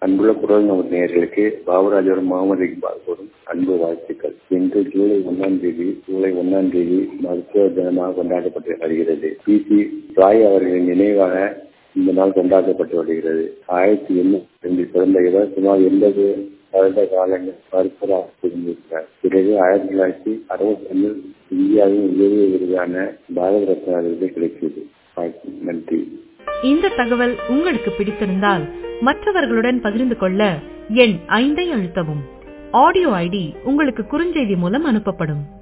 அன்புள்ள குரல் நமது நேயர்களுக்கு பாபுராஜோடும் முகமது இக்பால் கூறும் அன்பு வாழ்த்துக்கள் இன்று ஜூலை ஒன்னாம் தேதி ஜூலை ஒன்னாம் தேதி மருத்துவ தினமாக கொண்டாடப்பட்டு வருகிறது பி சி ராய் அவர்களின் நினைவாக இந்த நாள் கொண்டாடப்பட்டு வருகிறது ஆயிரத்தி எண்ணூத்தி பிறந்த இவர் சுமார் எண்பது வருட காலங்கள் மருத்துவராக இருந்திருக்கிறார் பிறகு ஆயிரத்தி தொள்ளாயிரத்தி அறுபத்தி ஒன்றில் இந்தியாவின் உயரிய விருதான பாரத ரத்னா விருது கிடைத்தது நன்றி இந்த தகவல் உங்களுக்கு பிடித்திருந்தால் மற்றவர்களுடன் பகிர்ந்து கொள்ள எண் ஐந்தை அழுத்தவும் ஆடியோ ஐடி உங்களுக்கு குறுஞ்செய்தி மூலம் அனுப்பப்படும்